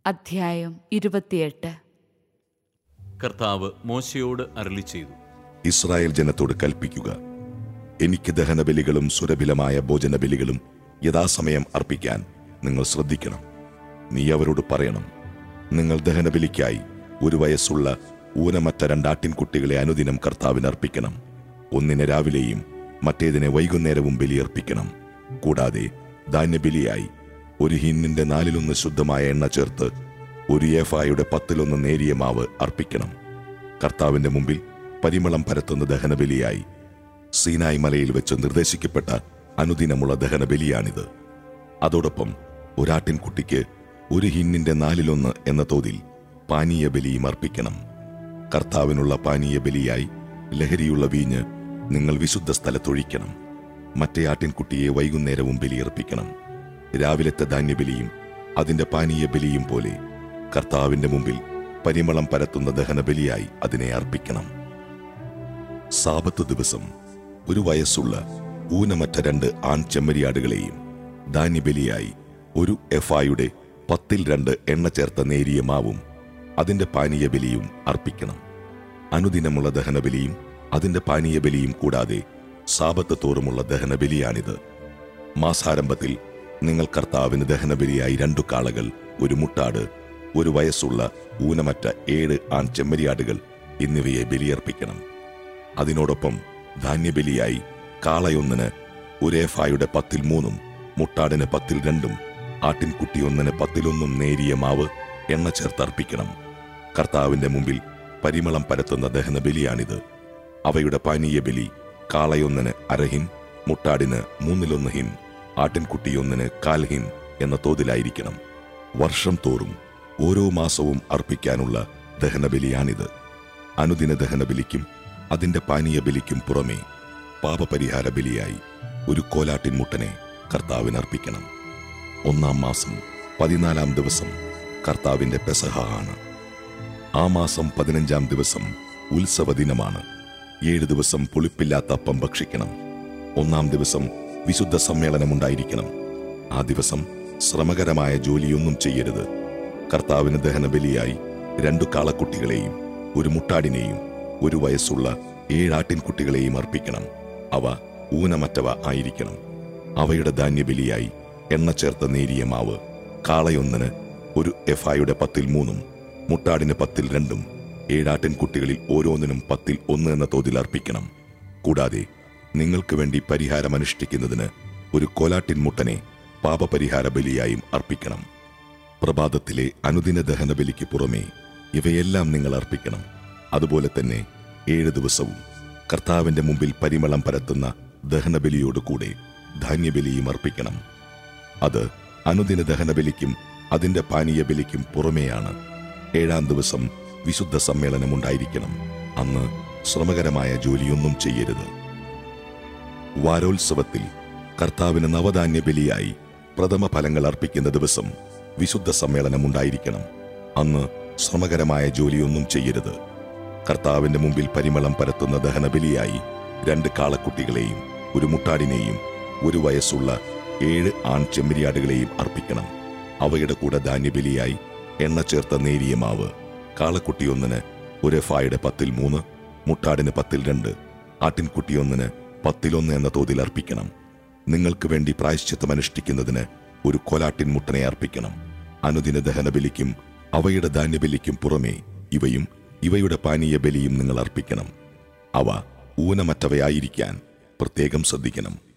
അധ്യായം ഇരുപത്തിയെട്ട് കർത്താവ് മോശയോട് അരളി ചെയ്തു ഇസ്രായേൽ ജനത്തോട് കൽപ്പിക്കുക എനിക്ക് ദഹനബലികളും സുരഭിലമായ ഭോജനബലികളും യഥാസമയം അർപ്പിക്കാൻ നിങ്ങൾ ശ്രദ്ധിക്കണം നീ അവരോട് പറയണം നിങ്ങൾ ദഹനബലിക്കായി ഒരു വയസ്സുള്ള ഊനമറ്റ രണ്ടാട്ടിൻകുട്ടികളെ അനുദിനം കർത്താവിന് അർപ്പിക്കണം ഒന്നിനെ രാവിലെയും മറ്റേതിനെ വൈകുന്നേരവും ബലിയർപ്പിക്കണം കൂടാതെ ധാന്യബലിയായി ഒരു ഹിന്നിന്റെ നാലിലൊന്ന് ശുദ്ധമായ എണ്ണ ചേർത്ത് ഒരു ഏഫായുടെ പത്തിലൊന്ന് നേരിയ മാവ് അർപ്പിക്കണം കർത്താവിന്റെ മുമ്പിൽ പരിമളം പരത്തുന്ന ദഹനബലിയായി സീനായ് മലയിൽ വെച്ച് നിർദ്ദേശിക്കപ്പെട്ട അനുദിനമുള്ള ദഹനബലിയാണിത് അതോടൊപ്പം ഒരാട്ടിൻകുട്ടിക്ക് ഒരു ഹിന്നിന്റെ നാലിലൊന്ന് എന്ന തോതിൽ പാനീയ ബലിയും അർപ്പിക്കണം കർത്താവിനുള്ള പാനീയ ബലിയായി ലഹരിയുള്ള വീഞ്ഞ് നിങ്ങൾ വിശുദ്ധ സ്ഥലത്തൊഴിക്കണം മറ്റേ ആട്ടിൻകുട്ടിയെ വൈകുന്നേരവും ബലിയർപ്പിക്കണം രാവിലത്തെ ധാന്യബലിയും അതിന്റെ പാനീയ ബലിയും പോലെ കർത്താവിന്റെ മുമ്പിൽ പരിമളം പരത്തുന്ന ദഹനബലിയായി അതിനെ അർപ്പിക്കണം സാപത്ത് ദിവസം ഒരു വയസ്സുള്ള ഊനമറ്റ രണ്ട് ആൺ ചെമ്മരിയാടുകളെയും ധാന്യബലിയായി ഒരു എഫായുടെ പത്തിൽ രണ്ട് എണ്ണ ചേർത്ത നേരിയ മാവും അതിന്റെ പാനീയ ബലിയും അർപ്പിക്കണം അനുദിനമുള്ള ദഹനബലിയും അതിന്റെ പാനീയ ബലിയും കൂടാതെ സാപത്ത് തോറുമുള്ള ദഹനബലിയാണിത് മാസാരംഭത്തിൽ നിങ്ങൾ കർത്താവിന് ദഹനബലിയായി രണ്ടു കാളകൾ ഒരു മുട്ടാട് ഒരു വയസ്സുള്ള ഊനമറ്റ ഏഴ് ആൺ ചെമ്മരിയാടുകൾ എന്നിവയെ ബലിയർപ്പിക്കണം അതിനോടൊപ്പം ധാന്യബലിയായി കാളയൊന്നിന് ഒരേഫായുടെ പത്തിൽ മൂന്നും മുട്ടാടിന് പത്തിൽ രണ്ടും ആട്ടിൻകുട്ടി ഒന്നിന് പത്തിലൊന്നും നേരിയ മാവ് എണ്ണ ചേർത്തർപ്പിക്കണം കർത്താവിന്റെ മുമ്പിൽ പരിമളം പരത്തുന്ന ദഹനബലിയാണിത് അവയുടെ പാനീയ ബലി കാളയൊന്നിന് അരഹിൻ മുട്ടാടിന് മൂന്നിലൊന്ന് ഹിൻ ആട്ടിൻകുട്ടിയൊന്നിന് കാൽഹിൻ എന്ന തോതിലായിരിക്കണം വർഷം തോറും ഓരോ മാസവും അർപ്പിക്കാനുള്ള ദഹനബലിയാണിത് അനുദിന ദഹനബലിക്കും അതിന്റെ പാനീയ ബലിക്കും പുറമേ പാപപരിഹാര ബലിയായി ഒരു കോലാട്ടിൻ മുട്ടനെ കർത്താവിന് അർപ്പിക്കണം ഒന്നാം മാസം പതിനാലാം ദിവസം കർത്താവിന്റെ പെസഹ ആണ് ആ മാസം പതിനഞ്ചാം ദിവസം ഉത്സവ ദിനമാണ് ഏഴ് ദിവസം പുളിപ്പില്ലാത്ത അപ്പം ഭക്ഷിക്കണം ഒന്നാം ദിവസം വിശുദ്ധ സമ്മേളനമുണ്ടായിരിക്കണം ആ ദിവസം ശ്രമകരമായ ജോലിയൊന്നും ചെയ്യരുത് കർത്താവിന് ദഹനബലിയായി രണ്ടു കാളക്കുട്ടികളെയും ഒരു മുട്ടാടിനെയും ഒരു വയസ്സുള്ള ഏഴാട്ടിൻകുട്ടികളെയും അർപ്പിക്കണം അവ ഊനമറ്റവ ആയിരിക്കണം അവയുടെ ധാന്യബലിയായി എണ്ണ ചേർത്ത നേരിയ മാവ് കാളയൊന്നിന് ഒരു എഫായുടെ പത്തിൽ മൂന്നും മുട്ടാടിന് പത്തിൽ രണ്ടും ഏഴാട്ടിൻകുട്ടികളിൽ ഓരോന്നിനും പത്തിൽ ഒന്ന് എന്ന തോതിൽ അർപ്പിക്കണം കൂടാതെ നിങ്ങൾക്ക് വേണ്ടി പരിഹാരം അനുഷ്ഠിക്കുന്നതിന് ഒരു കോലാട്ടിൻ മുട്ടനെ പാപപരിഹാര ബലിയായും അർപ്പിക്കണം പ്രഭാതത്തിലെ അനുദിന ദഹന ബലിക്ക് പുറമേ ഇവയെല്ലാം നിങ്ങൾ അർപ്പിക്കണം അതുപോലെ തന്നെ ഏഴ് ദിവസവും കർത്താവിന്റെ മുമ്പിൽ പരിമളം പരത്തുന്ന ദഹനബലിയോട് കൂടെ ധാന്യബലിയും അർപ്പിക്കണം അത് അനുദിന ദഹനബലിക്കും അതിന്റെ പാനീയ ബലിക്കും പുറമേയാണ് ഏഴാം ദിവസം വിശുദ്ധ സമ്മേളനം ഉണ്ടായിരിക്കണം അന്ന് ശ്രമകരമായ ജോലിയൊന്നും ചെയ്യരുത് വാരോത്സവത്തിൽ കർത്താവിന് നവധാന്യ ബലിയായി പ്രഥമ ഫലങ്ങൾ അർപ്പിക്കുന്ന ദിവസം വിശുദ്ധ സമ്മേളനം ഉണ്ടായിരിക്കണം അന്ന് ശ്രമകരമായ ജോലിയൊന്നും ചെയ്യരുത് കർത്താവിന്റെ മുമ്പിൽ പരിമളം പരത്തുന്ന ദഹനബലിയായി രണ്ട് കാളക്കുട്ടികളെയും ഒരു മുട്ടാടിനെയും ഒരു വയസ്സുള്ള ഏഴ് ആൺ ചെമ്മരിയാടുകളെയും അർപ്പിക്കണം അവയുടെ കൂടെ ധാന്യബലിയായി എണ്ണ ചേർത്ത നേരിയ മാവ് കാളക്കുട്ടിയൊന്നിന് ഒരു ഫായുടെ പത്തിൽ മൂന്ന് മുട്ടാടിന് പത്തിൽ രണ്ട് ആട്ടിൻകുട്ടിയൊന്നിന് പത്തിലൊന്ന് എന്ന തോതിൽ അർപ്പിക്കണം നിങ്ങൾക്ക് വേണ്ടി പ്രായശ്ചിത്തം അനുഷ്ഠിക്കുന്നതിന് ഒരു കൊലാട്ടിൻ മുട്ടനെ അർപ്പിക്കണം അനുദിന ദഹനബലിക്കും അവയുടെ ധാന്യബലിക്കും പുറമേ ഇവയും ഇവയുടെ പാനീയ ബലിയും നിങ്ങൾ അർപ്പിക്കണം അവ ഊനമറ്റവയായിരിക്കാൻ പ്രത്യേകം ശ്രദ്ധിക്കണം